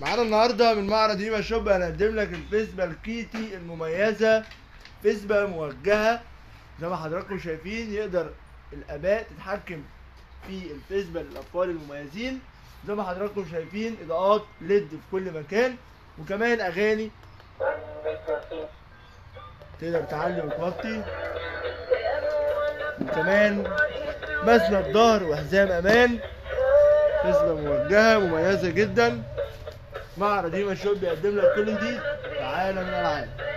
معانا النهارده من معرض هيما شوب هنقدم لك الفيسبا الكيتي المميزه فيسبا موجهه زي ما حضراتكم شايفين يقدر الاباء تتحكم في الفيسبا للاطفال المميزين زي ما حضراتكم شايفين اضاءات ليد في كل مكان وكمان اغاني تقدر تعلي وتوطي وكمان مسند ظهر وحزام امان فيسبا موجهه مميزه جدا معرض هيما شوب بيقدم لك كل جديد في عالم الالعاب